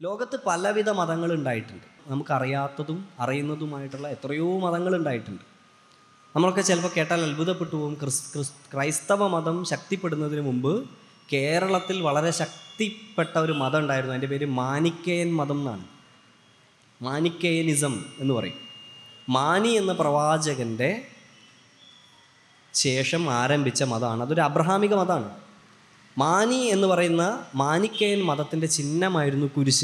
ലോകത്ത് പലവിധ മതങ്ങൾ ഉണ്ടായിട്ടുണ്ട് നമുക്കറിയാത്തതും അറിയുന്നതുമായിട്ടുള്ള എത്രയോ മതങ്ങൾ ഉണ്ടായിട്ടുണ്ട് നമ്മളൊക്കെ ചിലപ്പോൾ കേട്ടാൽ അത്ഭുതപ്പെട്ടു പോകും ക്രിസ് ക്രിസ് ക്രൈസ്തവ മതം ശക്തിപ്പെടുന്നതിന് മുമ്പ് കേരളത്തിൽ വളരെ ശക്തിപ്പെട്ട ഒരു മതം ഉണ്ടായിരുന്നു അതിൻ്റെ പേര് മാനിക്കേയൻ മതം എന്നാണ് മാനിക്കേയനിസം എന്ന് പറയും മാനി എന്ന പ്രവാചകൻ്റെ ശേഷം ആരംഭിച്ച മതമാണ് അതൊരു അബ്രഹാമിക മതമാണ് മാനി എന്ന് പറയുന്ന മാനിക്കേയൻ മതത്തിൻ്റെ ചിഹ്നമായിരുന്നു കുരിശ്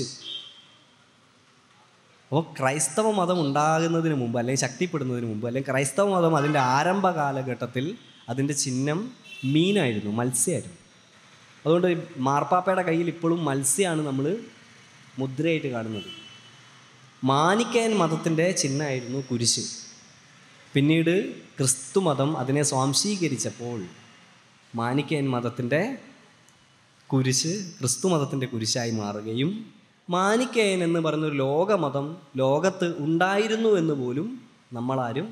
അപ്പോൾ ക്രൈസ്തവ മതം ഉണ്ടാകുന്നതിന് മുമ്പ് അല്ലെങ്കിൽ ശക്തിപ്പെടുന്നതിന് മുമ്പ് അല്ലെങ്കിൽ ക്രൈസ്തവ മതം അതിൻ്റെ ആരംഭ കാലഘട്ടത്തിൽ അതിൻ്റെ ചിഹ്നം മീനായിരുന്നു മത്സ്യമായിരുന്നു അതുകൊണ്ട് മാർപ്പാപ്പയുടെ കയ്യിൽ ഇപ്പോഴും മത്സ്യമാണ് നമ്മൾ മുദ്രയായിട്ട് കാണുന്നത് മാനിക്കേയൻ മതത്തിൻ്റെ ചിഹ്നമായിരുന്നു കുരിശ് പിന്നീട് ക്രിസ്തു മതം അതിനെ സ്വാംശീകരിച്ചപ്പോൾ മാനിക്കേയൻ മതത്തിൻ്റെ കുരിശ് ക്രിസ്തു മതത്തിൻ്റെ കുരിശായി മാറുകയും മാനിക്കേയൻ എന്ന് പറയുന്ന ഒരു ലോകമതം ലോകത്ത് ഉണ്ടായിരുന്നു എന്ന് പോലും നമ്മളാരും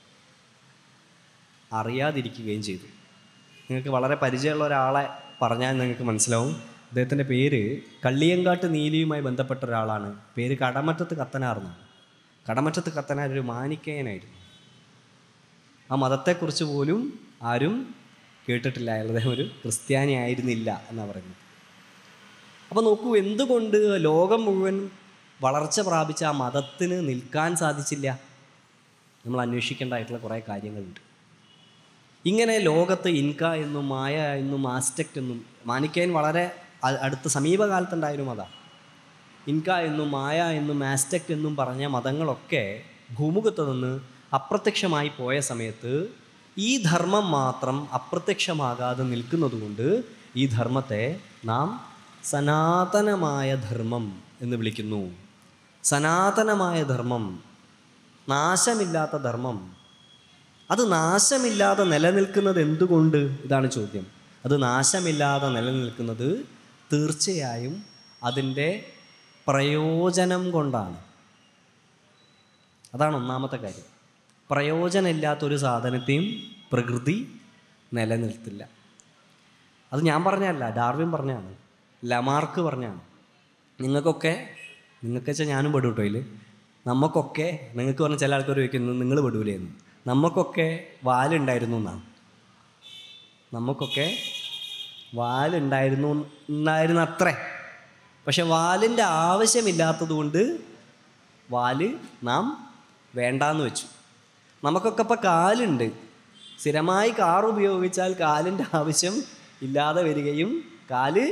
അറിയാതിരിക്കുകയും ചെയ്തു നിങ്ങൾക്ക് വളരെ പരിചയമുള്ള ഒരാളെ പറഞ്ഞാൽ നിങ്ങൾക്ക് മനസ്സിലാവും അദ്ദേഹത്തിൻ്റെ പേര് കള്ളിയങ്കാട്ട് നീലിയുമായി ബന്ധപ്പെട്ട ഒരാളാണ് പേര് കടമറ്റത്ത് കത്തനാർന്നാണ് കടമറ്റത്ത് കത്തനാർ ഒരു മാനിക്കേയനായിരുന്നു ആ മതത്തെക്കുറിച്ച് പോലും ആരും കേട്ടിട്ടില്ല അയാൾ അദ്ദേഹം ഒരു ക്രിസ്ത്യാനി ആയിരുന്നില്ല എന്നാണ് പറയുന്നത് അപ്പോൾ നോക്കൂ എന്തുകൊണ്ട് ലോകം മുഴുവൻ വളർച്ച പ്രാപിച്ച ആ മതത്തിന് നിൽക്കാൻ സാധിച്ചില്ല നമ്മൾ അന്വേഷിക്കേണ്ടതായിട്ടുള്ള കുറേ കാര്യങ്ങളുണ്ട് ഇങ്ങനെ ലോകത്ത് ഇൻക എന്നും മായ എന്നും ആസ്റ്റക്റ്റ് എന്നും മാനിക്കേൻ വളരെ അ- അടുത്ത സമീപകാലത്തുണ്ടായൊരു മതമാണ് ഇൻക എന്നും മായ എന്നും ആസ്റ്റക്റ്റ് എന്നും പറഞ്ഞ മതങ്ങളൊക്കെ ഭൂമുഖത്ത് നിന്ന് അപ്രത്യക്ഷമായി പോയ സമയത്ത് ഈ ധർമ്മം മാത്രം അപ്രത്യക്ഷമാകാതെ നിൽക്കുന്നതുകൊണ്ട് ഈ ധർമ്മത്തെ നാം സനാതനമായ ധർമ്മം എന്ന് വിളിക്കുന്നു സനാതനമായ ധർമ്മം നാശമില്ലാത്ത ധർമ്മം അത് നാശമില്ലാതെ നിലനിൽക്കുന്നത് എന്തുകൊണ്ട് ഇതാണ് ചോദ്യം അത് നാശമില്ലാതെ നിലനിൽക്കുന്നത് തീർച്ചയായും അതിൻ്റെ പ്രയോജനം കൊണ്ടാണ് അതാണ് ഒന്നാമത്തെ കാര്യം പ്രയോജനമില്ലാത്തൊരു സാധനത്തെയും പ്രകൃതി നിലനിർത്തില്ല അത് ഞാൻ പറഞ്ഞല്ല ഡാർവിൻ പറഞ്ഞാണ് ലമാർക്ക് പറഞ്ഞാണ് നിങ്ങൾക്കൊക്കെ നിങ്ങൾക്ക് വെച്ചാൽ ഞാനും പെടും കേട്ടോ ഇതിൽ നമുക്കൊക്കെ നിങ്ങൾക്ക് പറഞ്ഞ ചില ആൾക്കാർ ചോദിക്കുന്നു നിങ്ങൾ പെടൂലേ എന്ന് നമുക്കൊക്കെ വാലുണ്ടായിരുന്നു എന്നാണ് നമുക്കൊക്കെ വാലുണ്ടായിരുന്നു ഉണ്ടായിരുന്ന അത്രേ പക്ഷെ വാലിൻ്റെ ആവശ്യമില്ലാത്തത് കൊണ്ട് വാല് നാം വേണ്ടാന്ന് വെച്ചു നമുക്കൊക്കെ ഇപ്പം കാലുണ്ട് സ്ഥിരമായി കാർ ഉപയോഗിച്ചാൽ കാലിൻ്റെ ആവശ്യം ഇല്ലാതെ വരികയും കാല്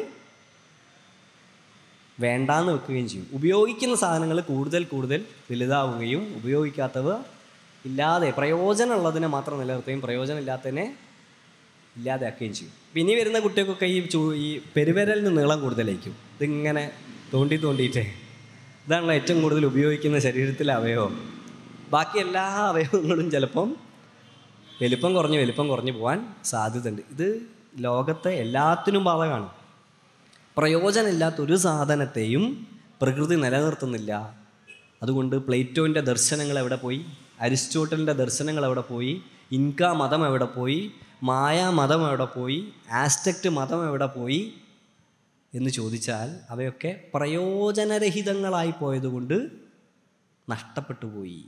വേണ്ടാന്ന് വെക്കുകയും ചെയ്യും ഉപയോഗിക്കുന്ന സാധനങ്ങൾ കൂടുതൽ കൂടുതൽ വലുതാവുകയും ഉപയോഗിക്കാത്തവ ഇല്ലാതെ പ്രയോജനമുള്ളതിനെ മാത്രം നിലനിർത്തുകയും പ്രയോജനമില്ലാത്തതിനെ ഇല്ലാതെയാക്കുകയും ചെയ്യും ഇപ്പം ഇനി വരുന്ന കുട്ടികൾക്കൊക്കെ ഈ ചൂ ഈ പെരുവിരലിന് നീളം കൂടുതലായിരിക്കും ഇതിങ്ങനെ തോണ്ടി തോണ്ടിയിട്ടേ ഇതാണല്ലോ ഏറ്റവും കൂടുതൽ ഉപയോഗിക്കുന്ന ശരീരത്തിലെ അവയവം ബാക്കി എല്ലാ അവയവങ്ങളും ചിലപ്പം വലിപ്പം കുറഞ്ഞ് വലിപ്പം കുറഞ്ഞ് പോകാൻ സാധ്യതയുണ്ട് ഇത് ലോകത്തെ എല്ലാത്തിനും ബാധകമാണ് പ്രയോജനമില്ലാത്ത ഒരു സാധനത്തെയും പ്രകൃതി നിലനിർത്തുന്നില്ല അതുകൊണ്ട് പ്ലേറ്റോൻ്റെ ദർശനങ്ങൾ എവിടെ പോയി അരിസ്റ്റോട്ടലിൻ്റെ ദർശനങ്ങൾ എവിടെ പോയി ഇൻക മതം എവിടെ പോയി മായ മതം എവിടെ പോയി ആസ്റ്റക്റ്റ് മതം എവിടെ പോയി എന്ന് ചോദിച്ചാൽ അവയൊക്കെ പ്രയോജനരഹിതങ്ങളായി പോയതുകൊണ്ട് നഷ്ടപ്പെട്ടു പോയി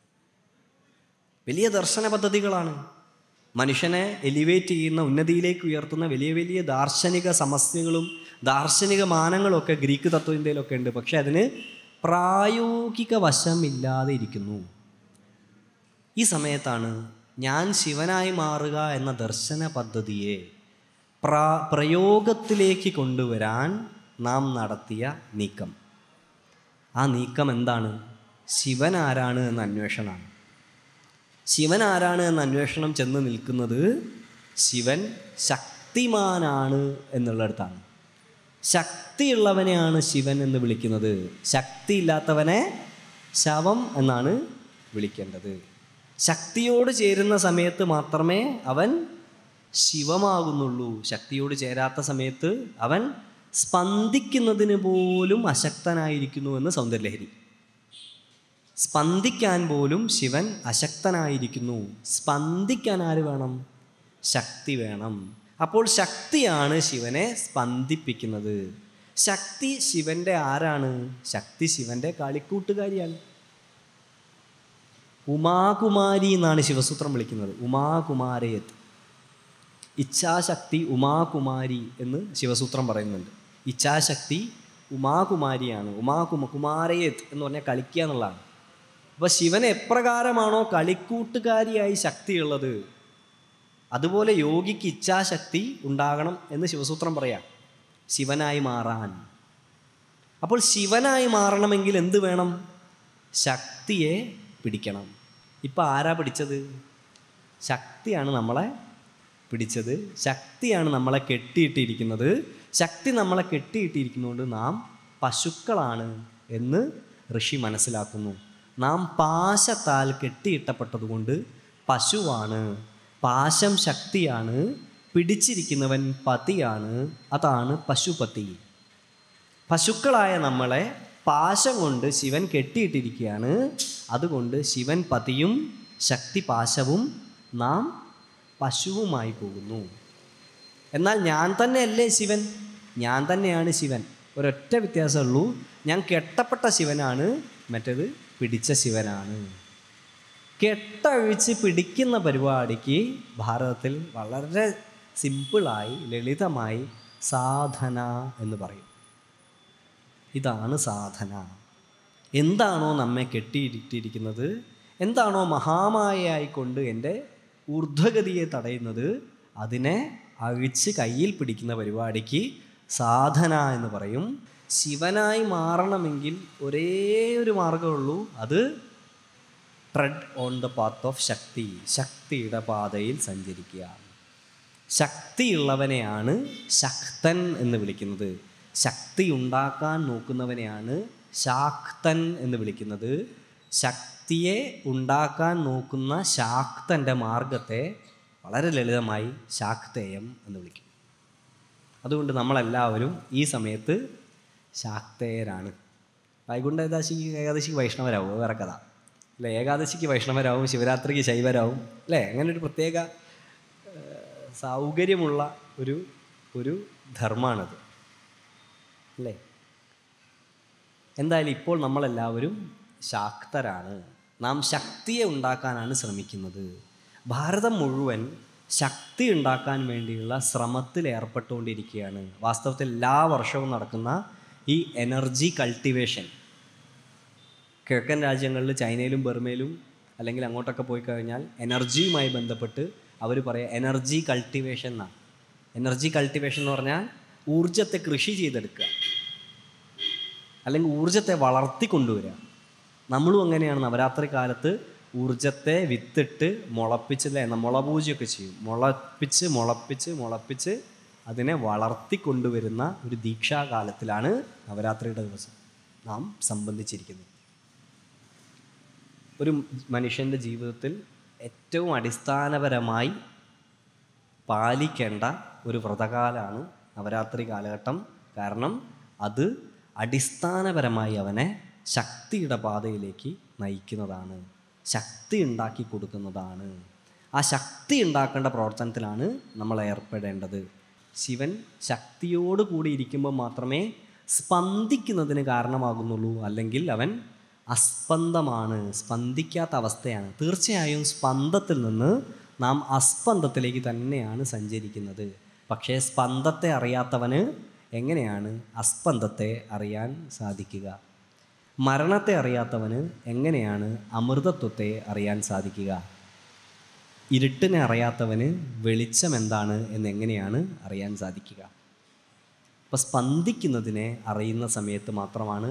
വലിയ ദർശന പദ്ധതികളാണ് മനുഷ്യനെ എലിവേറ്റ് ചെയ്യുന്ന ഉന്നതിയിലേക്ക് ഉയർത്തുന്ന വലിയ വലിയ ദാർശനിക സമസ്യകളും ദാർശനിക മാനങ്ങളൊക്കെ ഗ്രീക്ക് തത്വചിന്തയിലൊക്കെ ഉണ്ട് പക്ഷെ അതിന് പ്രായോഗിക വശമില്ലാതെ ഇരിക്കുന്നു ഈ സമയത്താണ് ഞാൻ ശിവനായി മാറുക എന്ന ദർശന പദ്ധതിയെ പ്രാ പ്രയോഗത്തിലേക്ക് കൊണ്ടുവരാൻ നാം നടത്തിയ നീക്കം ആ നീക്കം എന്താണ് ശിവൻ ആരാണ് എന്ന അന്വേഷണമാണ് ശിവൻ ആരാണ് എന്ന അന്വേഷണം ചെന്ന് നിൽക്കുന്നത് ശിവൻ ശക്തിമാനാണ് എന്നുള്ളിടത്താണ് ശക്തിയുള്ളവനെയാണ് ശിവൻ എന്ന് വിളിക്കുന്നത് ശക്തിയില്ലാത്തവനെ ശവം എന്നാണ് വിളിക്കേണ്ടത് ശക്തിയോട് ചേരുന്ന സമയത്ത് മാത്രമേ അവൻ ശിവമാകുന്നുള്ളൂ ശക്തിയോട് ചേരാത്ത സമയത്ത് അവൻ സ്പന്ദിക്കുന്നതിന് പോലും അശക്തനായിരിക്കുന്നു എന്ന് സൗന്ദര്യലഹരി സ്പന്ദിക്കാൻ പോലും ശിവൻ അശക്തനായിരിക്കുന്നു സ്പന്ദിക്കാൻ ആര് വേണം ശക്തി വേണം അപ്പോൾ ശക്തിയാണ് ശിവനെ സ്പന്ദിപ്പിക്കുന്നത് ശക്തി ശിവൻ്റെ ആരാണ് ശക്തി ശിവൻ്റെ കളിക്കൂട്ടുകാരിയാണ് ഉമാകുമാരി എന്നാണ് ശിവസൂത്രം വിളിക്കുന്നത് ഉമാകുമാരയത് ഇച്ഛാശക്തി ഉമാകുമാരി എന്ന് ശിവസൂത്രം പറയുന്നുണ്ട് ഇച്ഛാശക്തി ഉമാകുമാരിയാണ് ഉമാകുമ കുമാരയത് എന്ന് പറഞ്ഞാൽ കളിക്കുക എന്നുള്ളതാണ് അപ്പോൾ ശിവന് എപ്രകാരമാണോ കളിക്കൂട്ടുകാരിയായി ശക്തിയുള്ളത് അതുപോലെ യോഗിക്ക് ഇച്ഛാശക്തി ഉണ്ടാകണം എന്ന് ശിവസൂത്രം പറയാം ശിവനായി മാറാൻ അപ്പോൾ ശിവനായി മാറണമെങ്കിൽ എന്ത് വേണം ശക്തിയെ പിടിക്കണം ഇപ്പം ആരാ പിടിച്ചത് ശക്തിയാണ് നമ്മളെ പിടിച്ചത് ശക്തിയാണ് നമ്മളെ കെട്ടിയിട്ടിരിക്കുന്നത് ശക്തി നമ്മളെ കെട്ടിയിട്ടിരിക്കുന്നതുകൊണ്ട് നാം പശുക്കളാണ് എന്ന് ഋഷി മനസ്സിലാക്കുന്നു നാം പാശത്താൽ കെട്ടിയിട്ടപ്പെട്ടതുകൊണ്ട് പശുവാണ് പാശം ശക്തിയാണ് പിടിച്ചിരിക്കുന്നവൻ പതിയാണ് അതാണ് പശുപതി പശുക്കളായ നമ്മളെ പാശം കൊണ്ട് ശിവൻ കെട്ടിയിട്ടിരിക്കുകയാണ് അതുകൊണ്ട് ശിവൻ പതിയും ശക്തി പാശവും നാം പശുവുമായി പോകുന്നു എന്നാൽ ഞാൻ തന്നെയല്ലേ ശിവൻ ഞാൻ തന്നെയാണ് ശിവൻ ഒരൊറ്റ വ്യത്യാസമുള്ളൂ ഞാൻ കെട്ടപ്പെട്ട ശിവനാണ് മറ്റേത് പിടിച്ച ശിവനാണ് കെട്ടഴിച്ച് പിടിക്കുന്ന പരിപാടിക്ക് ഭാരതത്തിൽ വളരെ സിമ്പിളായി ലളിതമായി സാധന എന്ന് പറയും ഇതാണ് സാധന എന്താണോ നമ്മെ കെട്ടിയിട്ടിരിക്കുന്നത് എന്താണോ മഹാമായയായിക്കൊണ്ട് എൻ്റെ ഊർധ്വഗതിയെ തടയുന്നത് അതിനെ അഴിച്ച് കയ്യിൽ പിടിക്കുന്ന പരിപാടിക്ക് സാധന എന്ന് പറയും ശിവനായി മാറണമെങ്കിൽ ഒരേ ഒരു മാർഗമുള്ളൂ അത് tread on the path of shakti ശക്തിയുടെ പാതയിൽ സഞ്ചരിക്കുക ശക്തിയുള്ളവനെയാണ് ശക്തൻ എന്ന് വിളിക്കുന്നത് ശക്തി ഉണ്ടാക്കാൻ നോക്കുന്നവനെയാണ് ശാക്തൻ എന്ന് വിളിക്കുന്നത് ശക്തിയെ ഉണ്ടാക്കാൻ നോക്കുന്ന ശാക്തൻ്റെ മാർഗത്തെ വളരെ ലളിതമായി ശാക്തേയം എന്ന് വിളിക്കും അതുകൊണ്ട് നമ്മളെല്ലാവരും ഈ സമയത്ത് ശാക്തേയരാണ് വൈകുണ്ഠ ഏകാദശിക്ക് ഏകാദശിക്ക് വൈഷ്ണവരാവും വേറെ കഥ അല്ലേ ഏകാദശിക്ക് വൈഷ്ണവരാവും ശിവരാത്രിക്ക് ശൈവരാവും അല്ലേ അങ്ങനെ ഒരു പ്രത്യേക ഏഹ്, സൗകര്യമുള്ള ഒരു ഒരു ധർമ്മമാണത് അല്ലേ എന്തായാലും ഇപ്പോൾ നമ്മളെല്ലാവരും ശാക്തരാണ് നാം ശക്തിയെ ഉണ്ടാക്കാനാണ് ശ്രമിക്കുന്നത് ഭാരതം മുഴുവൻ ശക്തി ഉണ്ടാക്കാൻ വേണ്ടിയുള്ള ശ്രമത്തിൽ ഏർപ്പെട്ടുകൊണ്ടിരിക്കുകയാണ് വാസ്തവത്തിൽ എല്ലാ വർഷവും നടക്കുന്ന ഈ എനർജി കൾട്ടിവേഷൻ കിഴക്കൻ രാജ്യങ്ങളിൽ ചൈനയിലും ബർമയിലും അല്ലെങ്കിൽ അങ്ങോട്ടൊക്കെ പോയി കഴിഞ്ഞാൽ എനർജിയുമായി ബന്ധപ്പെട്ട് അവർ പറയുക എനർജി കൾട്ടിവേഷൻ എന്നാണ് എനർജി കൾട്ടിവേഷൻ എന്ന് പറഞ്ഞാൽ ഊർജത്തെ കൃഷി ചെയ്തെടുക്കുക അല്ലെങ്കിൽ ഊർജത്തെ വളർത്തിക്കൊണ്ടുവരിക നമ്മളും അങ്ങനെയാണ് നവരാത്രി കാലത്ത് ഊർജത്തെ വിത്തിട്ട് മുളപ്പിച്ച് അല്ലേ മുളപൂജയൊക്കെ ചെയ്യും മുളപ്പിച്ച് മുളപ്പിച്ച് മുളപ്പിച്ച് അതിനെ വളർത്തിക്കൊണ്ടുവരുന്ന ഒരു ദീക്ഷാകാലത്തിലാണ് നവരാത്രിയുടെ ദിവസം നാം സംബന്ധിച്ചിരിക്കുന്നത് ഒരു മനുഷ്യൻ്റെ ജീവിതത്തിൽ ഏറ്റവും അടിസ്ഥാനപരമായി പാലിക്കേണ്ട ഒരു വ്രതകാലമാണ് നവരാത്രി കാലഘട്ടം കാരണം അത് അടിസ്ഥാനപരമായി അവനെ ശക്തിയുടെ പാതയിലേക്ക് നയിക്കുന്നതാണ് ശക്തി ഉണ്ടാക്കി കൊടുക്കുന്നതാണ് ആ ശക്തി ഉണ്ടാക്കേണ്ട പ്രവർത്തനത്തിലാണ് നമ്മൾ ഏർപ്പെടേണ്ടത് ശിവൻ ശക്തിയോട് കൂടി ഇരിക്കുമ്പോൾ മാത്രമേ സ്പന്ദിക്കുന്നതിന് കാരണമാകുന്നുള്ളൂ അല്ലെങ്കിൽ അവൻ അസ്പന്ദമാണ് സ്പന്ദിക്കാത്ത അവസ്ഥയാണ് തീർച്ചയായും സ്പന്ദത്തിൽ നിന്ന് നാം അസ്പന്ദത്തിലേക്ക് തന്നെയാണ് സഞ്ചരിക്കുന്നത് പക്ഷേ സ്പന്ദത്തെ അറിയാത്തവന് എങ്ങനെയാണ് അസ്പന്ദത്തെ അറിയാൻ സാധിക്കുക മരണത്തെ അറിയാത്തവന് എങ്ങനെയാണ് അമൃതത്വത്തെ അറിയാൻ സാധിക്കുക ഇരുട്ടിനെ അറിയാത്തവന് വെളിച്ചം എന്താണ് എന്നെങ്ങനെയാണ് അറിയാൻ സാധിക്കുക അപ്പോൾ സ്പന്ദിക്കുന്നതിനെ അറിയുന്ന സമയത്ത് മാത്രമാണ്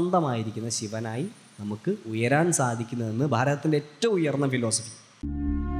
അസ്പന്ദമായിരിക്കുന്ന ശിവനായി നമുക്ക് ഉയരാൻ സാധിക്കുന്നതെന്ന് ഭാരതത്തിൻ്റെ ഏറ്റവും ഉയർന്ന ഫിലോസഫി